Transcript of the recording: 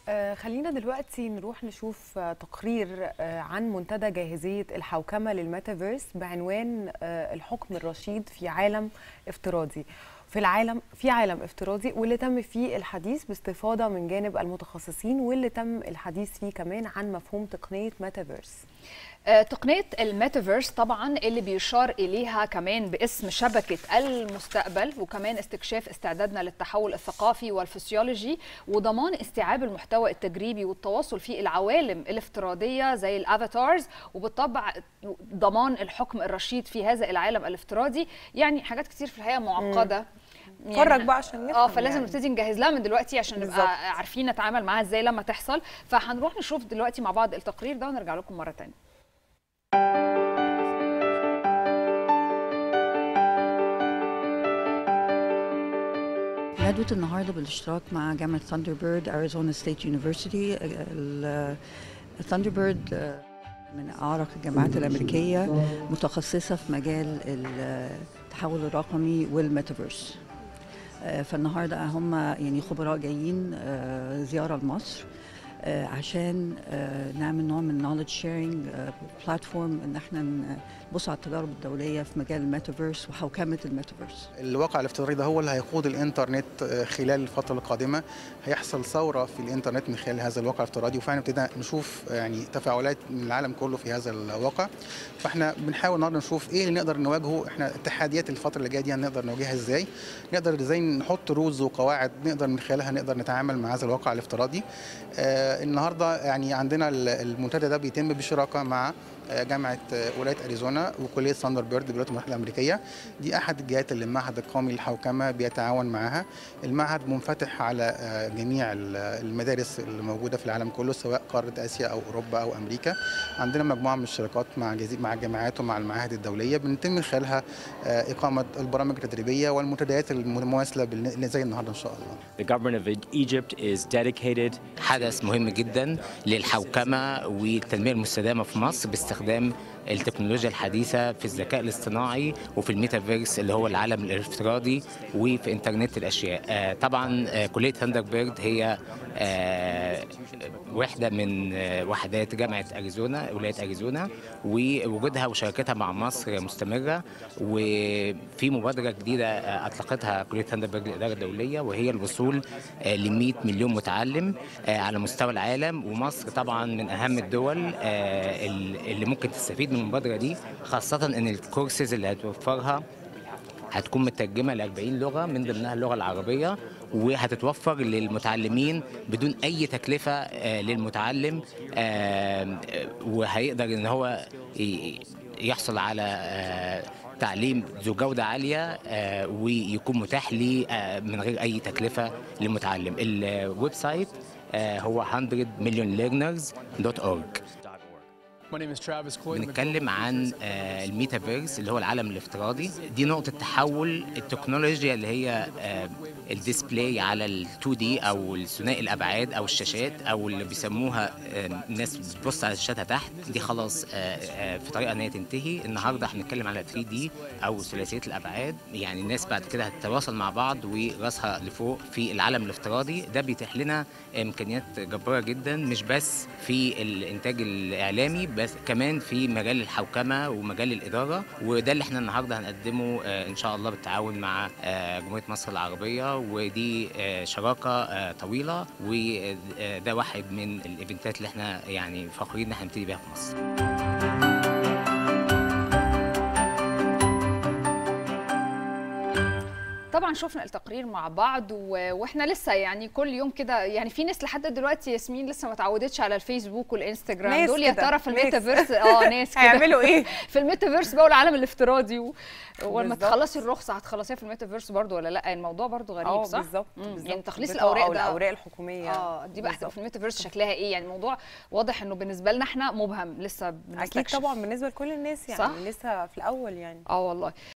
آه، خلينا دلوقتي نروح نشوف آه، تقرير آه، عن منتدى جاهزية الحوكمة للميتافيرس بعنوان آه، الحكم الرشيد في عالم افتراضي في العالم في عالم افتراضي واللي تم فيه الحديث باستفاضة من جانب المتخصصين واللي تم الحديث فيه كمان عن مفهوم تقنية ميتافيرس آه، تقنية الميتافيرس طبعا اللي بيشار إليها كمان باسم شبكة المستقبل وكمان استكشاف استعدادنا للتحول الثقافي والفسيولوجي وضمان استيعاب المحتوى التجريبي والتواصل في العوالم الافتراضية زي الافاتارز وبالطبع ضمان الحكم الرشيد في هذا العالم الافتراضي يعني حاجات كتير في الحقيقة معقدة يعني اتفرج بقى عشان اه نفهم فلازم يعني. نبتدي نجهز لها من دلوقتي عشان بالظبط. نبقى عارفين نتعامل معاها ازاي لما تحصل فهنروح نشوف دلوقتي مع بعض التقرير ده ونرجع لكم مرة تانية ندوة النهاردة بالاشتراك مع جامعة ثاندربيرد أريزونا ستيت يونيفرسيتي ثاندربيرد من أعرق الجامعات الأمريكية متخصصة في مجال التحول الرقمي والميتافيرس آه، فالنهارده هم يعني خبراء جايين آه، زيارة لمصر آه، عشان آه، نعمل نوع من knowledge sharing بلاتفورم ان احنا نبص على التجارب الدولية في مجال الميتافيرس وحوكمة الميتافيرس الواقع الافتراضي ده هو اللي هيقود الانترنت آه، خلال الفتره القادمه هيحصل ثوره في الانترنت من خلال هذا الواقع الافتراضي وفعلا ابتدينا نشوف آه، يعني تفاعلات من العالم كله في هذا الواقع فاحنا بنحاول النهارده نشوف ايه اللي نقدر نواجهه احنا التحديات الفتره اللي جايه دي هنقدر نواجهها ازاي نقدر ازاي نحط رولز وقواعد نقدر من خلالها نقدر نتعامل مع هذا الواقع الافتراضي آه النهارده يعني عندنا ال- المنتدى ده بيتم بشراكه مع آه، جامعه آه، ولايه اريزونا وكليه ثاندربيرد بالولايات المتحده الامريكيه دي احد الجهات اللي المعهد القومي للحوكمه بيتعاون معاها المعهد منفتح على آه، جميع ال- المدارس اللي موجوده في العالم كله سواء قاره اسيا او اوروبا او امريكا عندنا مجموعه من الشراكات مع جزي... مع الجامعات ومع المعاهد الدوليه بنتم من خلالها آه، اقامه البرامج التدريبيه والمنتديات المماثله بال- زي النهارده ان شاء الله The government of Egypt is dedicated حدث مهم جدا للحوكمة والتنمية المستدامة في مصر باستخدام التكنولوجيا الحديثة في الذكاء الاصطناعي وفي الميتافيرس اللي هو العالم الافتراضي وفي انترنت الأشياء آه، طبعا آه، كلية ثاندربيرد هي آه، وحدة من آه، وحدات جامعة أريزونا ولاية أريزونا ووجودها وشراكتها مع مصر مستمرة وفي مبادرة جديدة آه، أطلقتها كلية ثاندربيرد للإدارة الدولية وهي الوصول ل 100 مليون متعلم آه، على مستوى العالم ومصر طبعا من أهم الدول آه، اللي ممكن تستفيد من المبادرة دي خاصة إن الكورسز اللي هتوفرها هتكون مترجمة ل 40 لغة من ضمنها اللغة العربية وهتتوفر للمتعلمين بدون أي تكلفة آه، للمتعلم آه، آه، وهيقدر إن هو ي- يحصل على آه، تعليم ذو جودة عالية آه، ويكون متاح ليه آه، من غير أي تكلفة للمتعلم الويب سايت آه، هو 100 مليون learners.org My name is Travis Coy. بنتكلم عن آه، الميتافيرس اللي هو العالم الافتراضي دي نقطة تحول التكنولوجيا اللي هي آه، الديسبلاي على ال 2 دي او الثنائي الابعاد او الشاشات او اللي بيسموها آه، الناس بتبص على شاشاتها تحت دي خلاص آه، آه، في طريقه ان هي تنتهي النهارده هنتكلم على 3 دي او ثلاثيه الابعاد يعني الناس بعد كده هتتواصل مع بعض وراسها لفوق في العالم الافتراضي ده بيتيح لنا امكانيات جباره جدا مش بس في الانتاج الاعلامي بس كمان في مجال الحوكمه ومجال الاداره وده اللي احنا النهارده هنقدمه آه، ان شاء الله بالتعاون مع آه، جمهوريه مصر العربيه ودي آه، شراكه آه، طويله وده واحد من الايفنتات اللي احنا يعني فخورين ان احنا نبتدي بيها في مصر طبعا شفنا التقرير مع بعض و... واحنا لسه يعني كل يوم كده يعني في ناس لحد دلوقتي ياسمين لسه ما اتعودتش على الفيسبوك والانستجرام ناس دول يا كده، ترى في ناس. الميتافيرس اه ناس كده هيعملوا ايه؟ في الميتافيرس بقى والعالم الافتراضي و... ولما بالظبط. تخلصي الرخصه هتخلصيها في الميتافيرس برضو ولا لا الموضوع برضو غريب اه صح بالظبط مم. بالظبط. يعني تخليص بطاقة الاوراق او ده الاوراق الحكوميه اه دي بقى هتبقى بالظبط. في الميتافيرس شكلها ايه يعني الموضوع واضح انه بالنسبه لنا احنا مبهم لسه اكيد بنستكشف طبعا بالنسبه لكل الناس يعني صح؟ لسه في الاول يعني اه والله